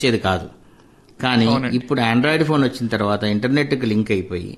వచ్చేది కాదు కానీ అవునండి. ఇప్పుడు ఆండ్రాయిడ్ ఫోన్ వచ్చిన తర్వాత ఇంటర్నెట్కి లింక్ అయిపోయి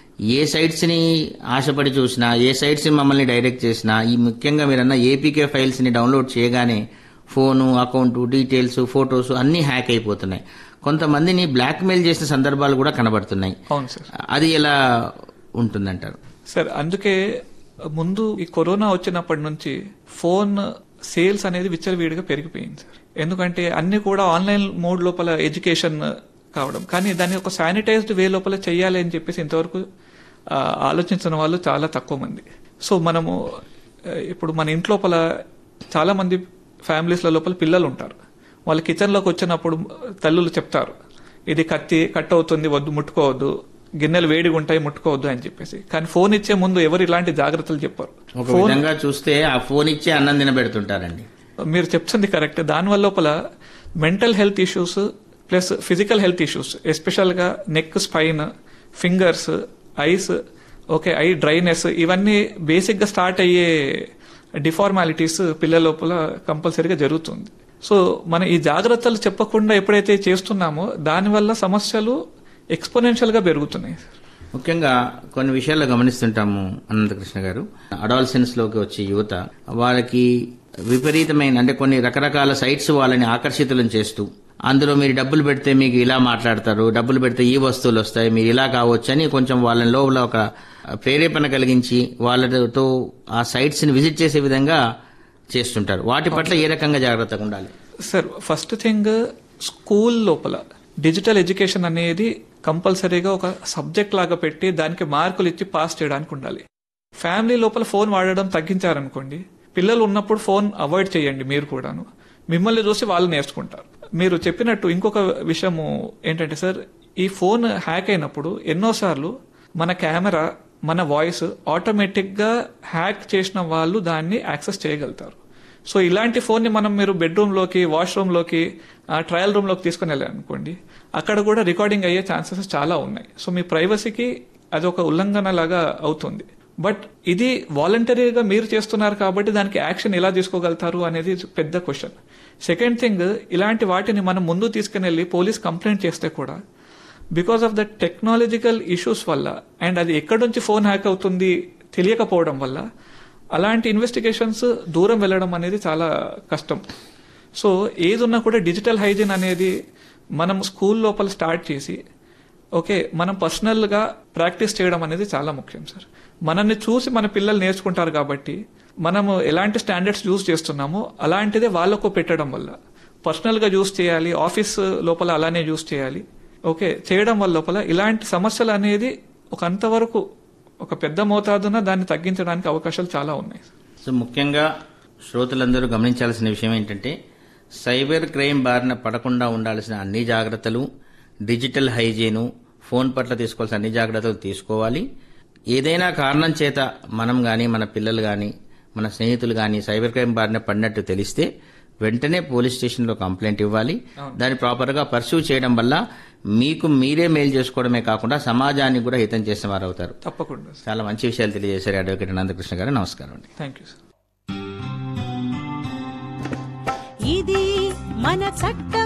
ఏ సైట్స్ ని ఆశపడి చూసినా ఏ సైట్స్ ని మమ్మల్ని డైరెక్ట్ చేసినా ఈ ముఖ్యంగా మీరన్న ఏపీకే ఫైల్స్ ని డౌన్లోడ్ చేయగానే ఫోను అకౌంట్ డీటెయిల్స్ ఫొటోస్ అన్ని హ్యాక్ అయిపోతున్నాయి కొంతమందిని బ్లాక్మెయిల్ చేసిన సందర్భాలు కూడా కనబడుతున్నాయి అవును సార్ అది ఎలా ఉంటుందంటారు సార్ అందుకే ముందు ఈ కరోనా వచ్చినప్పటి నుంచి ఫోన్ సేల్స్ అనేది విచ్చలవిడిగా పెరిగిపోయింది సార్ ఎందుకంటే అన్ని కూడా ఆన్లైన్ మోడ్ లోపల ఎడ్యుకేషన్ కావడం కానీ దాన్ని ఒక శానిటైజ్డ్ వే లోపల చేయాలి అని చెప్పేసి ఇంతవరకు ఆ, ఆలోచించిన వాళ్ళు చాలా తక్కువ మంది సో మనము ఆ, ఇప్పుడు మన ఇంట్లోపల చాలా మంది ఫ్యామిలీస్ లోపల పిల్లలు ఉంటారు వాళ్ళ కిచెన్ లోకి వచ్చినప్పుడు తల్లులు చెప్తారు ఇది కత్తి కట్ అవుతుంది వద్దు ముట్టుకోవద్దు గిన్నెలు వేడిగా ఉంటాయి ముట్టుకోవద్దు అని చెప్పేసి కానీ ఫోన్ ఇచ్చే ముందు ఎవరు ఇలాంటి జాగ్రత్తలు చెప్పారు ఒక విధంగా చూస్తే ఆ ఫోన్ ఇచ్చే అన్నం తినబెడుతుంటారండి మీరు చెప్తుంది కరెక్ట్ దానివల్ల లోపల mental health issues plus physical health issues special గా neck spine fingers eyes okay eye dryness ఇవన్నీ బేసిక్ గా స్టార్ట్ అయ్యే డిఫార్మాలిటీస్ పిల్లల లోపల కంపల్సరీగా జరుగుతుంది సో మన ఈ జాగ్రత్తలు చెప్పకుండా ఎప్పుడైతే చేస్తున్నామో దానివల్ల సమస్యలు ఎక్స్పోనెన్షియల్ గా పెరుగుతున్నాయి ముఖ్యంగా కొన్ని విషయాల్లో గమనిస్తుంటాము అనంతకృష్ణ గారు అడాల్సెన్స్ లోకి వచ్చే యువత వాళ్ళకి విపరీతమైన అంటే కొన్ని రకరకాల సైట్స్ వాళ్ళని ఆకర్షితులను చేస్తూ అందులో మీరు డబ్బులు పెడితే మీకు ఇలా మాట్లాడతారు డబ్బులు పెడితే ఈ వస్తువులు వస్తాయి మీరు ఇలా కావచ్చు అని కొంచెం వాళ్ళ లోపల ఒక ప్రేరేపణ కలిగించి వాళ్ళతో ఆ సైట్స్ ని విజిట్ చేసే విధంగా చేస్తుంటారు వాటి పట్ల ఏ రకంగా జాగ్రత్తగా ఉండాలి సార్ ఫస్ట్ థింగ్ స్కూల్ లోపల డిజిటల్ ఎడ్యుకేషన్ అనేది కంపల్సరీగా ఒక సబ్జెక్ట్ లాగా పెట్టి దానికి మార్కులు ఇచ్చి పాస్ చేయడానికి ఉండాలి ఫ్యామిలీ లోపల ఫోన్ వాడడం తగ్గించారనుకోండి పిల్లలు ఉన్నప్పుడు ఫోన్ అవాయిడ్ చేయండి మీరు కూడాను మిమ్మల్ని చూసి వాళ్ళు నేర్చుకుంటారు మీరు చెప్పినట్టు ఇంకొక విషయము ఏంటంటే సార్ ఈ ఫోన్ హ్యాక్ అయినప్పుడు ఎన్నోసార్లు మన కెమెరా మన వాయిస్ ఆటోమేటిక్ గా హ్యాక్ చేసిన వాళ్ళు దాన్ని యాక్సెస్ చేయగలుగుతారు సో ఇలాంటి ఫోన్ ని మనం మీరు బెడ్రూమ్ లోకి వాష్రూమ్ లోకి ట్రయల్ రూమ్ లోకి తీసుకుని వెళ్ళారనుకోండి అక్కడ కూడా రికార్డింగ్ అయ్యే ఛాన్సెస్ చాలా ఉన్నాయి సో మీ ప్రైవసీకి అది ఒక ఉల్లంఘన లాగా అవుతుంది బట్ ఇది వాలంటరీగా మీరు చేస్తున్నారు కాబట్టి దానికి యాక్షన్ ఎలా తీసుకోగలుగుతారు అనేది పెద్ద క్వశ్చన్ సెకండ్ థింగ్ ఇలాంటి వాటిని మనం ముందు తీసుకుని వెళ్ళి పోలీస్ కంప్లైంట్ చేస్తే కూడా because of the technological issues వల్ల అండ్ అది ఎక్కడి నుంచి ఫోన్ హ్యాక్ అవుతుంది తెలియకపోవడం వల్ల అలాంటి ఇన్వెస్టిగేషన్స్ దూరం వెళ్ళడం అనేది చాలా కష్టం సో ఏది ఉన్నా కూడా డిజిటల్ హైజీన్ అనేది మనం స్కూల్ లోపల స్టార్ట్ చేసి ఓకే మనం పర్సనల్ గా ప్రాక్టీస్ చేయడం అనేది చాలా ముఖ్యం సార్ మనల్ని చూసి మన పిల్లలు నేర్చుకుంటారు కాబట్టి మనము ఎలాంటి స్టాండర్డ్స్ యూజ్ చేస్తున్నామో అలాంటిదే వాళ్ళకు పెట్టడం వల్ల పర్సనల్ గా యూజ్ చేయాలి ఆఫీస్ లోపల అలానే యూజ్ చేయాలి ఓకే చేయడం వల్ల లోపల ఇలాంటి సమస్యలు అనేది ఒక అంతవరకు ఒక పెద్ద మోతాదున దాన్ని తగ్గించడానికి అవకాశాలు చాలా ఉన్నాయి సో ముఖ్యంగా శ్రోతలందరూ గమనించాల్సిన విషయం ఏంటంటే సైబర్ క్రైమ్ బారిన పడకుండా ఉండాల్సిన అన్ని జాగ్రత్తలు డిజిటల్ హైజీను ఫోన్ పట్ల తీసుకోవాల్సిన అన్ని జాగ్రత్తలు తీసుకోవాలి ఏదైనా కారణం చేత మనం గాని మన పిల్లలు గాని మన స్నేహితులు గాని సైబర్ క్రైమ్ బారిన పడినట్టు తెలిస్తే వెంటనే పోలీస్ స్టేషన్లో కంప్లైంట్ ఇవ్వాలి దాన్ని ప్రాపర్గా పర్సూ చేయడం వల్ల మీకు మీరే మేలు చేసుకోవడమే కాకుండా సమాజానికి కూడా హితం చేసిన వారు అవుతారు తప్పకుండా చాలా మంచి విషయాలు తెలియజేశారు అడ్వకేట్ అనంతకృష్ణ గారు నమస్కారం అండి థ్యాంక్ యూ సార్ ఇది మన చట్ట